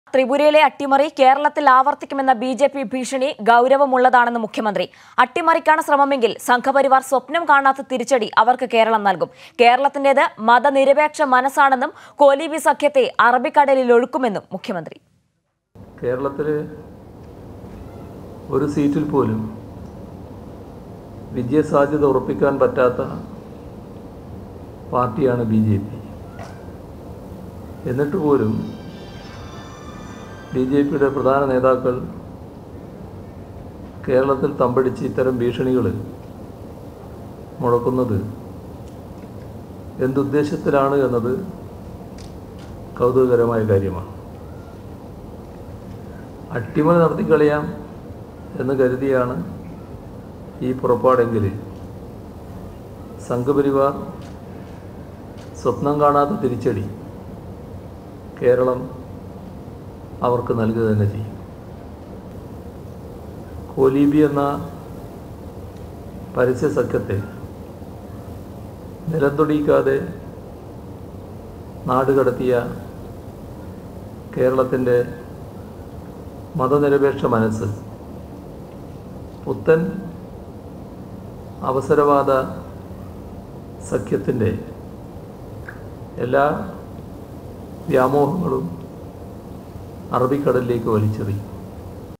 ത്രിപുരയിലെ അട്ടിമറി കേരളത്തിൽ ആവർത്തിക്കുമെന്ന ബി ജെ പി ഭീഷണി ഗൗരവമുള്ളതാണെന്ന് മുഖ്യമന്ത്രി അട്ടിമറിക്കാണ് ശ്രമമെങ്കിൽ സംഘപരിവാർ സ്വപ്നം കാണാത്ത തിരിച്ചടി അവർക്ക് കേരളം നൽകും കേരളത്തിന്റേത് മതനിരപേക്ഷ മനസ്സാണെന്നും കോലീബി സഖ്യത്തെ അറബിക്കടലിൽ ഒഴുക്കുമെന്നും മുഖ്യമന്ത്രി കേരളത്തിൽ ഒരു സീറ്റിൽ പോലും വിജയസാധ്യത ഉറപ്പിക്കാൻ പറ്റാത്ത പാർട്ടിയാണ് ബി ജെ പി എന്നിട്ട് പോലും ബി ജെ പിയുടെ പ്രധാന നേതാക്കൾ കേരളത്തിൽ തമ്പടിച്ച് ഇത്തരം ഭീഷണികൾ മുഴക്കുന്നത് എന്തുദ്ദേശത്തിലാണ് എന്നത് കൗതുകകരമായ കാര്യമാണ് അട്ടിമറി നടത്തിക്കളയാം എന്ന് കരുതിയാണ് ഈ പുറപ്പാടെങ്കിൽ സംഘപരിവാർ സ്വപ്നം കാണാത്ത തിരിച്ചടി കേരളം അവർക്ക് നൽകുക തന്നെ ചെയ്യും കോലീബി എന്ന പരസ്യ സഖ്യത്തെ നിലത്തൊടിക്കാതെ നാടുകടത്തിയ കേരളത്തിൻ്റെ മതനിരപേക്ഷ മനസ്സ് പുത്തൻ അവസരവാദ സഖ്യത്തിൻ്റെ എല്ലാ വ്യാമോഹങ്ങളും അറബിക്കടലിലേക്ക് വലിച്ചെറിയും